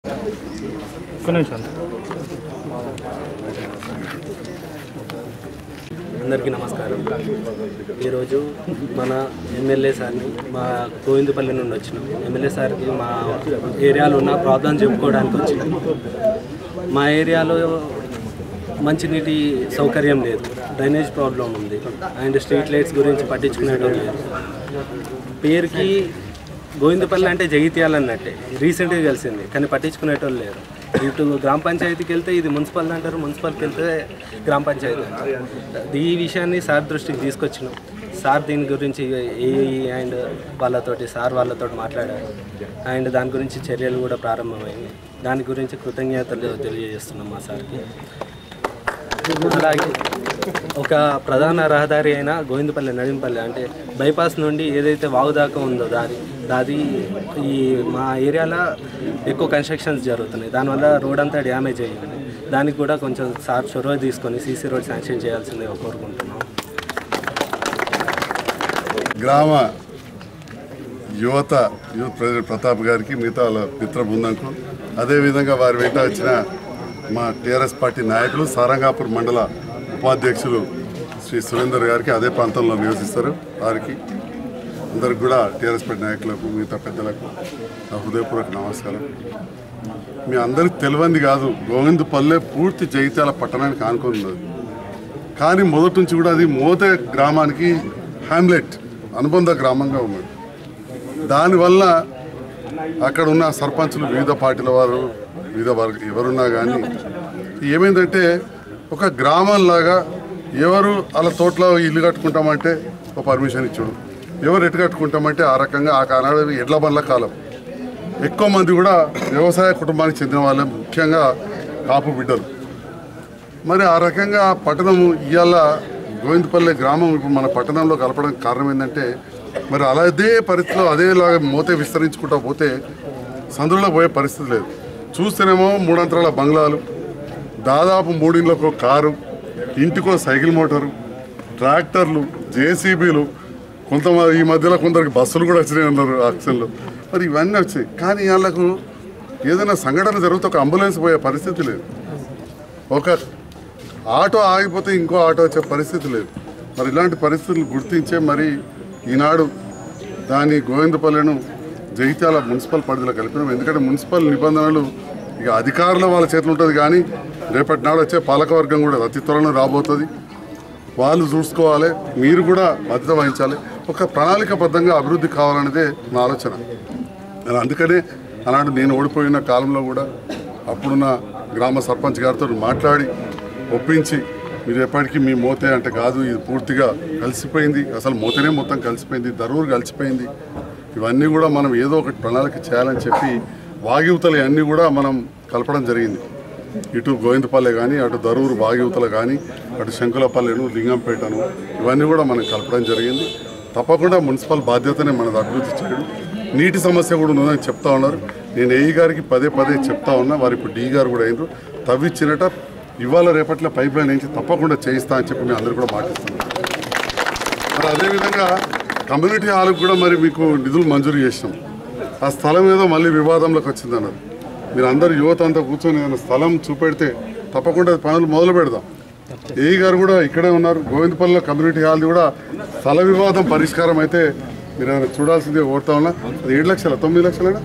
ఒక్క నిమిషం అందరికీ నమస్కారం ఈరోజు మన ఎమ్మెల్యే సార్ని మా గోవిందపల్లి నుండి వచ్చినాం ఎమ్మెల్యే సార్కి మా ఏరియాలో ఉన్న ప్రాబ్లం చెప్పుకోవడానికి వచ్చినాం మా ఏరియాలో మంచినీటి సౌకర్యం లేదు డ్రైనేజ్ ప్రాబ్లం ఉంది అండ్ స్ట్రీట్ లైట్స్ గురించి పట్టించుకునేటోళ్ళు లేదు పేరుకి గోవిందపల్లి అంటే జగిత్యాల అన్నట్టే రీసెంట్గా కలిసింది కానీ పట్టించుకునేటోళ్ళు లేరు ఇటు గ్రామ పంచాయతీకి వెళ్తే ఇది మున్సిపల్ అంటారు మున్సిపల్కి వెళ్తే గ్రామ పంచాయతీ అంటారు ఈ విషయాన్ని సార్ దృష్టికి తీసుకొచ్చినాం సార్ దీని గురించి ఏ అండ్ వాళ్ళతోటి సార్ వాళ్ళతో మాట్లాడారు అండ్ దాని గురించి చర్యలు కూడా ప్రారంభమైంది దాని గురించి కృతజ్ఞతలు తెలియజేస్తున్నాం మా సార్కి అలాగే ఒక ప్రధాన రహదారి అయిన గోవిందపల్లి నడింపల్లి అంటే బైపాస్ నుండి ఏదైతే వాగు దాకా ఉందో దారి అది ఈ మా ఏరియాలో ఎక్కువ కన్స్ట్రక్షన్స్ జరుగుతున్నాయి దానివల్ల రోడ్ అంతా డ్యామేజ్ అయ్యింది దానికి కూడా కొంచెం సార్ చొరవ తీసుకొని సీసీ రోడ్ శాంక్షన్ చేయాల్సిందిగా కోరుకుంటున్నాం గ్రామ యువత యూత్ ప్రెసిడెంట్ ప్రతాప్ గారికి మిగతా వాళ్ళ మిత్ర బృందంకు అదేవిధంగా వారి వెంట వచ్చిన మా టీఆర్ఎస్ పార్టీ నాయకులు సారంగాపూర్ మండల ఉపాధ్యక్షులు శ్రీ సురేందర్ గారికి అదే ప్రాంతంలో నివసిస్తారు వారికి అందరికి కూడా టీఆర్ఎస్ పార్టీ నాయకులకు మిగతా పెద్దలకు నా హృదయపూర్వక నమస్కారం మీ అందరికి తెలియంది కాదు గోవిందపల్లె పూర్తి జగిత్యాల పట్టణానికి ఆనుకొని ఉన్నది కానీ మొదటి నుంచి కూడా అది మోతే గ్రామానికి హ్యామ్లెట్ అనుబంధ గ్రామంగా ఉన్నది దానివల్ల అక్కడ ఉన్న సర్పంచులు వివిధ పార్టీల వారు వివిధ వర్గ ఎవరున్నా కానీ ఏమైందంటే ఒక గ్రామంలాగా ఎవరు అలా తోటలో ఇల్లు కట్టుకుంటామంటే ఒక పర్మిషన్ ఇచ్చుడు ఎవరు ఎటు కట్టుకుంటామంటే ఆ రకంగా ఆ కానాడు ఎడ్ల బండ్ల కాలం ఎక్కువ మంది కూడా వ్యవసాయ కుటుంబానికి చెందిన వాళ్ళే ముఖ్యంగా కాపు బిడ్డలు మరి ఆ రకంగా పట్టణం ఇవాళ గోవిందపల్లి గ్రామం ఇప్పుడు మన పట్టణంలో కలపడానికి కారణం ఏంటంటే మరి అలా అదే పరిస్థితిలో అదేలాగా మోతే విస్తరించుకుంటా పోతే సందులో పోయే పరిస్థితి లేదు చూస్తేనేమో మూడంతరాల బంగ్లాలు దాదాపు మూడింట్లకు ఒక కారు ఇంటికో సైకిల్ మోటారు ట్రాక్టర్లు జేసీబీలు కొంతమంది ఈ మధ్యలో కొందరికి బస్సులు కూడా వచ్చినాయి అన్నారు ఆక్షన్లో మరి ఇవన్నీ వచ్చాయి కానీ వాళ్ళకు ఏదైనా సంఘటన జరిగితే ఒక అంబులెన్స్ పోయే పరిస్థితి లేదు ఒక ఆటో ఆగిపోతే ఇంకో ఆటో వచ్చే పరిస్థితి లేదు మరి ఇలాంటి పరిస్థితులు గుర్తించే మరి ఈనాడు దాని గోవిందపల్లెను జగిత్యాల మున్సిపల్ పరిధిలో కలిపినాం ఎందుకంటే మున్సిపల్ నిబంధనలు ఇక అధికారుల వాళ్ళ చేతులు ఉంటుంది కానీ రేపటి నాడు వచ్చే పాలకవర్గం కూడా అతి త్వరలో రాబోతుంది వాళ్ళు చూసుకోవాలి మీరు కూడా బాధ్యత వహించాలి ఒక ప్రణాళికబద్ధంగా అభివృద్ధి కావాలనేదే నా ఆలోచన నేను అందుకనే ఆనాడు నేను ఓడిపోయిన కాలంలో కూడా అప్పుడున్న గ్రామ సర్పంచ్ గారితో మాట్లాడి ఒప్పించి మీరు ఎప్పటికీ మీ మోతే అంటే కాదు ఇది పూర్తిగా కలిసిపోయింది అసలు మోతేనే మొత్తం కలిసిపోయింది దరూరు కలిసిపోయింది ఇవన్నీ కూడా మనం ఏదో ఒకటి ప్రణాళిక చేయాలని చెప్పి వాగివతలు అన్నీ కూడా మనం కలపడం జరిగింది ఇటు గోవిందపల్లె కానీ అటు దరూరు వాగివతల కానీ అటు శంకులపల్లెను లింగంపేటను ఇవన్నీ కూడా మనం కలపడం జరిగింది తప్పకుండా మున్సిపల్ బాధ్యతనే మనది అభివృద్ధి చేయడం నీటి సమస్య కూడా ఉందని చెప్తా ఉన్నారు నేను ఏఈ గారికి పదే పదే చెప్తా ఉన్నా వారు ఇప్పుడు డీ గారు కూడా అయినారు తవ్విచ్చినట ఇవాళ రేపట్లో పైప్ లైన్ నుంచి తప్పకుండా చేయిస్తా అని చెప్పి మేము అందరూ కూడా మాటిస్తున్నాం మరి అదేవిధంగా కమ్యూనిటీ హాల్కి కూడా మరి మీకు నిధులు మంజూరు చేసినాం ఆ స్థలం ఏదో మళ్ళీ వివాదంలోకి వచ్చింది అన్నారు మీరు అందరు యువత అంతా కూర్చొని ఏదైనా స్థలం చూపెడితే తప్పకుండా పనులు మొదలు పెడదాం ఏఈ గారు కూడా ఇక్కడే ఉన్నారు గోవిందపల్లిలో కమ్యూనిటీ హాల్ కూడా స్థల వివాదం పరిష్కారం అయితే మీరు ఏమైనా చూడాల్సిందే కోరుతా ఉన్నా అది ఏడు లక్షల తొమ్మిది లక్షలేనా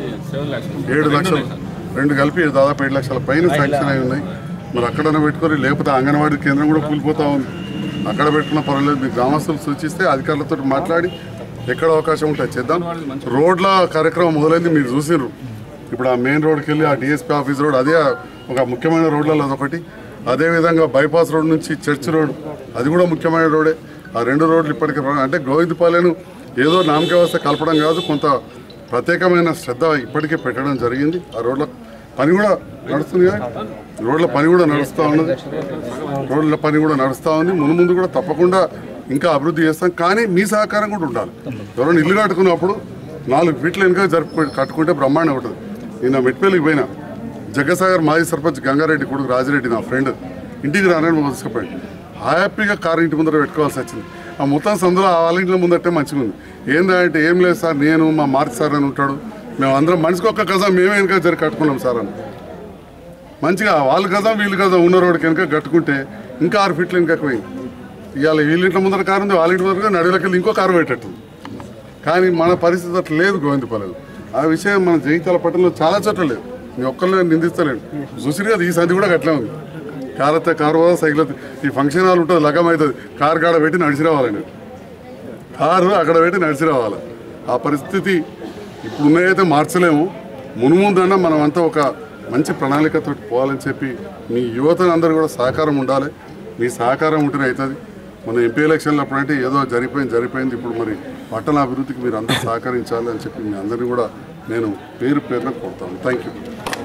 ఏడు లక్షలు రెండు కలిపి దాదాపు ఏడు లక్షల పైన శాంక్షన్ అయి ఉన్నాయి మరి అక్కడనే పెట్టుకొని లేకపోతే అంగన్వాడీ కేంద్రం కూడా కూలిపోతా ఉంది అక్కడ పెట్టుకున్న పర్వాలేదు మీ గ్రామస్తులు సూచిస్తే అధికారులతో మాట్లాడి ఎక్కడ అవకాశం ఉంటే చేద్దాం రోడ్ల కార్యక్రమం మొదలైంది మీరు చూసిర్రు ఇప్పుడు ఆ మెయిన్ రోడ్కి వెళ్ళి ఆ డిఎస్పీ ఆఫీస్ రోడ్ అదే ఒక ముఖ్యమైన రోడ్లలో అదొకటి అదేవిధంగా బైపాస్ రోడ్ నుంచి చర్చ్ రోడ్ అది కూడా ముఖ్యమైన రోడే ఆ రెండు రోడ్లు ఇప్పటికీ రా- అంటే గోవిందపాలెను ఏదో నామక వ్యవస్థ కలపడం కాదు కొంత ప్రత్యేకమైన శ్రద్ధ ఇప్పటికే పెట్టడం జరిగింది ఆ రోడ్ల పని కూడా నడుస్తుంది కదా రోడ్ల పని కూడా నడుస్తూ ఉన్నది రోడ్ల పని కూడా నడుస్తూ ఉంది ముందు ముందు కూడా తప్పకుండా ఇంకా అభివృద్ధి చేస్తాం కానీ మీ సహకారం కూడా ఉండాలి ఎవరైనా ఇల్లు కట్టుకున్నప్పుడు నాలుగు ఫీట్ల వెనుక జరుపు కట్టుకుంటే బ్రహ్మాండం ఉంటుంది నేను మెట్పల్లికి పోయినా జగ్గసాగర్ మాజీ సర్పంచ్ గంగారెడ్డి కొడుకు రాజిరెడ్డి నా ఫ్రెండ్ ఇంటికి రానని తీసుకుపోయాడు హ్యాపీగా కారు ఇంటి ముందర పెట్టుకోవాల్సి వచ్చింది ఆ మొత్తం సందులో వాళ్ళ ఇంట్లో ముందట్టే మంచిగా ఉంది ఏందంటే ఏం లేదు సార్ నేను మా మార్చి సార్ అని ఉంటాడు మేము అందరం మనిషికి ఒక్క గజం మేమే వెనక జరి కట్టుకున్నాం సార్ అని మంచిగా వాళ్ళు గజం వీళ్ళు గజం ఉన్న రోడ్డు కనుక కట్టుకుంటే ఇంకా ఆరు ఫీట్లు ఇంకా పోయింది ఇవాళ వీళ్ళింట్లో ముందర కారు ఉంది వాళ్ళ ఇంటి ముందర నడువులకి వెళ్ళి ఇంకో కారు పెట్టేట్టుంది కానీ మన పరిస్థితి అట్లా లేదు గోవిందపల్లెలో ఆ విషయం మన జగిత్యాల పట్టణంలో చాలా చోట్ల లేదు నేను ఒక్కరిని నిందిస్తలేను చూసిరు కదా ఈ సంధి కూడా అట్లే ఉంది కారు వస్తే కారు పోదా సైకిల్ వస్తే ఈ ఫంక్షన్ హాల్ ఉంటుంది లగం అవుతుంది కారు కాడ పెట్టి నడిచి రావాలండి కారు అక్కడ పెట్టి నడిచి రావాలి ఆ పరిస్థితి ఇప్పుడు ఉన్నాయైతే మార్చలేము మునుముందన్నా మనం అంతా ఒక మంచి ప్రణాళికతో పోవాలని చెప్పి మీ యువత అందరూ కూడా సహకారం ఉండాలి మీ సహకారం ఉంటేనే అవుతుంది మన ఎంపీ ఎలక్షన్లు అప్పుడంటే ఏదో జరిగిపోయింది జరిగిపోయింది ఇప్పుడు మరి పట్టణ అభివృద్ధికి మీరు అందరూ సహకరించాలి అని చెప్పి మీ అందరినీ కూడా నేను పేరు పేరున కోరుతాను థ్యాంక్ యూ